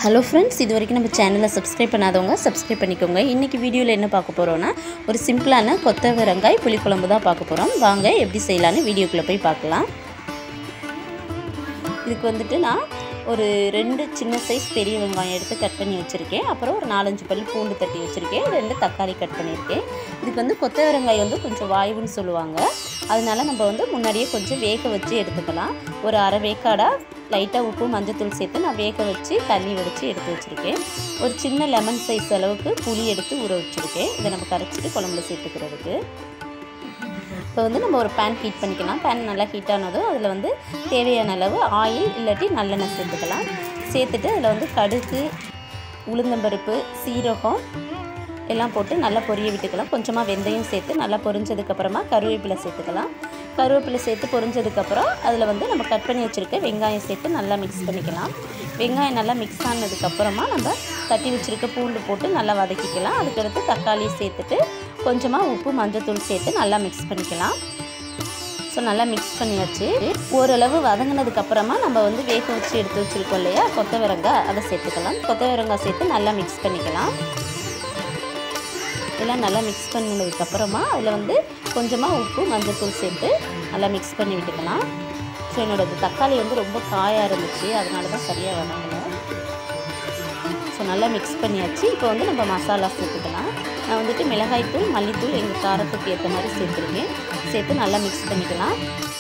hello friends இது வரைக்கும் நம்ம சேனலை சப்ஸ்கிரைப் பண்ணாதவங்க சப்ஸ்கிரைப் பண்ணிக்கோங்க இன்றைக்கி வீடியோவில் என்ன பார்க்க போகிறோன்னா ஒரு சிம்பிளான கொத்தவரங்காய் புளிக்குழம்பு தான் பார்க்க போகிறோம் வாங்க எப்படி செய்யலான்னு வீடியோக்குள்ளே போய் பார்க்கலாம் இதுக்கு வந்துட்டு நான் ஒரு ரெண்டு சின்ன சைஸ் பெரிய வெங்காயம் எடுத்து கட் பண்ணி வச்சுருக்கேன் அப்புறம் ஒரு நாலஞ்சு பல் பூண்டு தட்டி வச்சுருக்கேன் ரெண்டு தக்காளி கட் பண்ணியிருக்கேன் இதுக்கு வந்து கொத்தவரங்காய் வந்து கொஞ்சம் வாயுன்னு சொல்லுவாங்க அதனால நம்ம வந்து முன்னாடியே கொஞ்சம் வேக வச்சு எடுத்துக்கலாம் ஒரு அரை வேக்காடாக லைட்டாக உப்பு மஞ்சத்தூள் சேர்த்து நான் வேக வச்சு தண்ணி வடித்து எடுத்து வச்சுருக்கேன் ஒரு சின்ன லெமன் சைஸ் அளவுக்கு புளி எடுத்து ஊற வச்சுருக்கேன் இதை நம்ம கரைச்சிட்டு குழம்புல சேர்த்துக்கிறதுக்கு இப்போ வந்து நம்ம ஒரு பேன் ஹீட் பண்ணிக்கலாம் பேன் நல்லா ஹீட் ஆனதும் அதில் வந்து தேவையான அளவு ஆயில் இல்லாட்டி நல்லெண்ணெய் சேர்த்துக்கலாம் சேர்த்துட்டு அதில் வந்து கடுகு உளுந்தம்பருப்பு சீரகம் எல்லாம் போட்டு நல்லா பொரிய விட்டுக்கலாம் கொஞ்சமாக வெந்தயம் சேர்த்து நல்லா பொரிஞ்சதுக்கப்புறமா கருவேப்பிலை சேர்த்துக்கலாம் கருவேப்பிலை சேர்த்து பொரிஞ்சதுக்கப்புறம் அதில் வந்து நம்ம கட் பண்ணி வச்சுருக்க வெங்காயம் சேர்த்து நல்லா மிக்ஸ் பண்ணிக்கலாம் வெங்காயம் நல்லா மிக்ஸ் ஆனதுக்கப்புறமா நம்ம தட்டி வச்சுருக்க பூண்டு போட்டு நல்லா வதக்கிக்கலாம் அதுக்கடுத்து தக்காளி சேர்த்துட்டு கொஞ்சமாக உப்பு மஞ்சத்தூள் சேர்த்து நல்லா மிக்ஸ் பண்ணிக்கலாம் ஸோ நல்லா மிக்ஸ் பண்ணியாச்சு ஓரளவு வதங்கினதுக்கப்புறமா நம்ம வந்து வேக வச்சு எடுத்து வச்சுருக்கோம் இல்லையா கொத்தவரங்காய் அதை சேர்த்துக்கலாம் கொத்தவரங்காய் சேர்த்து நல்லா மிக்ஸ் பண்ணிக்கலாம் இதெல்லாம் நல்லா மிக்ஸ் பண்ணதுக்கப்புறமா அதில் வந்து கொஞ்சமாக உப்பு மஞ்சத்தூள் சேர்த்து நல்லா மிக்ஸ் பண்ணி விட்டுக்கலாம் ஸோ என்னோடய தக்காளி வந்து ரொம்ப காயாக இருந்துச்சு அதனால தான் சரியாக வதங்கலை ஸோ நல்லா மிக்ஸ் பண்ணியாச்சு இப்போ வந்து நம்ம மசாலா சேர்த்துக்கலாம் நான் வந்துட்டு மிளகாய்த்தூள் மல்லித்தூள் எங்கள் காரத்துக்கு ஏற்ற மாதிரி சேர்த்துருக்கேன் சேர்த்து நல்லா மிக்ஸ் பண்ணிக்கலாம்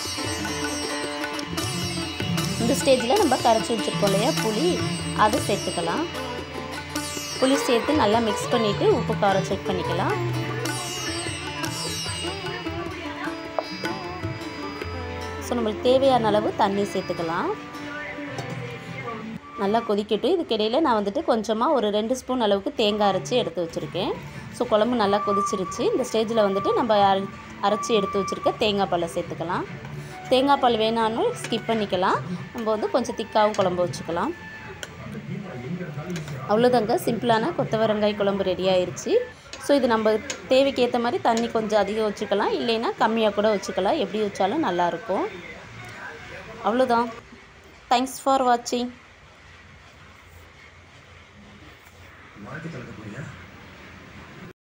இந்த ஸ்டேஜில் நம்ம கரைச்சி வச்சுருக்கோம் இல்லையா புளி அதை சேர்த்துக்கலாம் புளி சேர்த்து நல்லா மிக்ஸ் பண்ணிவிட்டு உப்பு காரம் செக் பண்ணிக்கலாம் ஸோ நம்மளுக்கு தேவையான அளவு தண்ணி சேர்த்துக்கலாம் நல்லா கொதிக்கட்டும் இதுக்கிடையில் நான் வந்துட்டு கொஞ்சமாக ஒரு ரெண்டு ஸ்பூன் அளவுக்கு தேங்காய் அரைச்சி எடுத்து வச்சுருக்கேன் ஸோ குழம்பு நல்லா கொதிச்சிருச்சு இந்த ஸ்டேஜில் வந்துட்டு நம்ம அரை அரைச்சி எடுத்து வச்சுருக்க தேங்காய் பாலை சேர்த்துக்கலாம் தேங்காய் பால் வேணாலும் ஸ்கிப் பண்ணிக்கலாம் நம்ம வந்து கொஞ்சம் திக்காகவும் குழம்பு வச்சுக்கலாம் அவ்வளோதாங்க சிம்பிளான கொத்தவரங்காய் குழம்பு ரெடி ஆயிடுச்சு ஸோ இது நம்ம தேவைக்கு ஏற்ற மாதிரி தண்ணி கொஞ்சம் அதிகம் வச்சுக்கலாம் இல்லைன்னா கம்மியாக கூட வச்சுக்கலாம் எப்படி வச்சாலும் நல்லாயிருக்கும் அவ்வளோதான் தேங்க்ஸ் ஃபார் வாட்சிங்